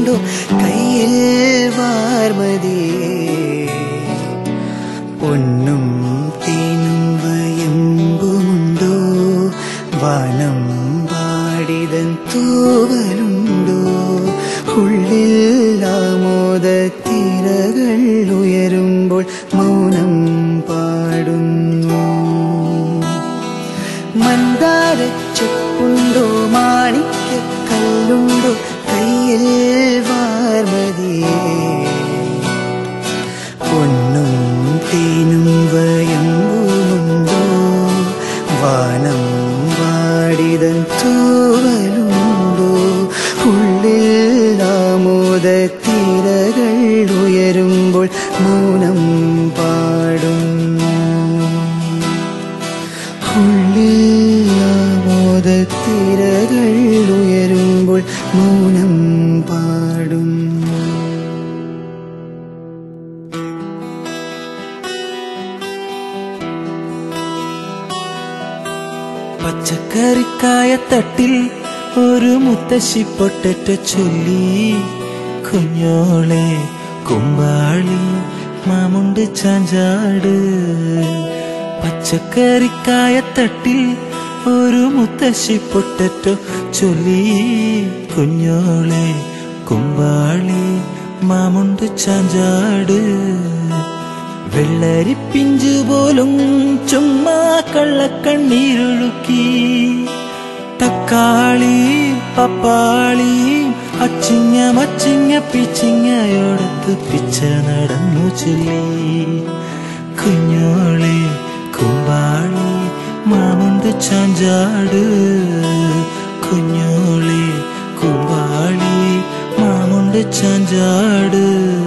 ചെപ്പുണ്ടോ കയ്യിൽ വാർമതിയേ പൊന്നും തേനും വയമ്പുമുണ്ടോ വനം പാടിതൻ തൂവലുണ്ടോ ഉള്ളിൽ ആമോദത്തിരകൾ ഉയരുമ്പോൾ മൗനം പാടുന്നു മന്ദാര ചെപ്പുണ്ടോ മാണിക്കല്ലുണ്ടോ കയ്യിൽ വാർമതിയേ പൊന്നും തേനും വയമ്പുമുണ്ടോ വാനം വാടിതൻ തൂവലുണ്ടോ ഉള്ളിൽ ആമോദത്തിരകൾ ഉയരുമ്പോൾ മൗനം പാടുന്നു ഉള്ളിൽ ആമോദത്തിരകൾ ഉയരുമ്പോൾ മൗനം പാടുന്നു പച്ചക്കറിക്കായ തട്ടിൽ ഒരു മുത്തശ്ശി പൊട്ടറ്റ ചൊല്ലി കുഞ്ഞോളെ കുമ്പാളി മാമുണ്ട് ചാഞ്ചാട് പച്ചക്കറിക്കായ തട്ടിൽ ഒരു മുത്തശ്ശി പൊട്ടറ്റോ ചൊല്ലി കുഞ്ഞോളെ കുമ്പാളി മാമുണ്ട് ചാഞ്ചാട് വെള്ളരിപ്പിഞ്ചു പോലും ചുമ്മാ കള്ളക്കണ്ണീരൊഴുക്കി തക്കാളി പപ്പാളി അച്ചിങ്ങ മച്ചിങ്ങ പിച്ചിങ്ങയോടത്ത് പിച്ച നടന്നു ചൊല്ലി കുഞ്ഞോളെ കുമ്പാളി മാമുണ്ട് ചാഞ്ചാട് കുഞ്ഞോളെ കുമ്പാളി മാമുണ്ട് ചാഞ്ചാട്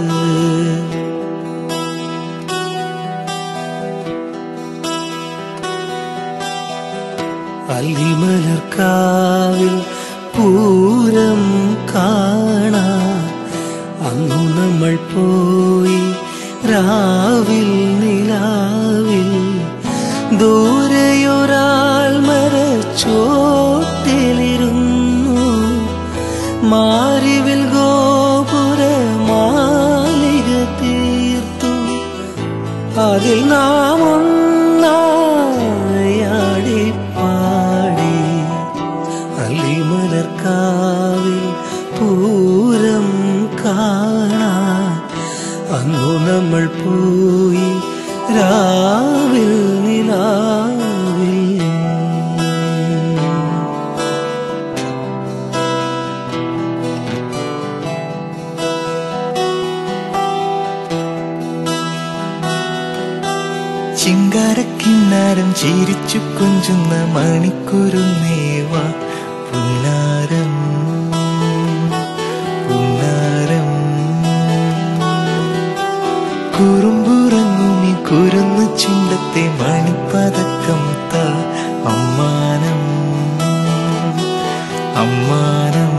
അല്ലിമലർക്കാവിൽ പൂരം കാണാ അന്നു നമ്മൾ പോയി രാവിൽ നിലാവിൽ ദൂരെയൊരാൾ മരച്ചോട്ടിലിരുന്നു മാരിവിൽ ഗോപുര മാലിക തീർത്തു അതിൽ നാം ഒന്നായാടി പാടി അലിമലർക്കാവിൽ പൂരം കാണാൻ അന്നു നമ്മൾ പോയി രാവിൽ നിലാവിൽ ചിങ്കാരക്കിന്നാരം ചിരിച്ചു കൊഞ്ചുന്ന മണിക്കുരുന്നേവ പുന്നാരം പുന്നാരം കുറുമ്പുറങ്ങുമി കുരുന്നു ചുണ്ടത്തെ മണിപ്പതക്കം താ അമ്മാനം അമ്മാനം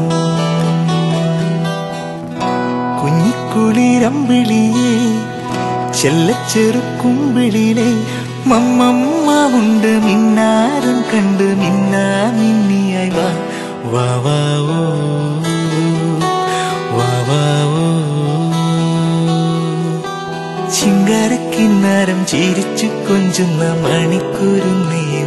കുഞ്ഞിക്കുളിരമ്പിളിയേ ചെല്ലച്ചെറുക്കുമ്പിളിലെ മമ്മമ്മ മിന്നാരം കണ്ട് മിന്നാ മിന്നിയായി വാ വാ വാ ഓ വാ വാ ഓ ചിങ്കാരക്കിന്നാരം ചിരിച്ചു കൊഞ്ചുന്ന മണിക്കൂരുന്നേ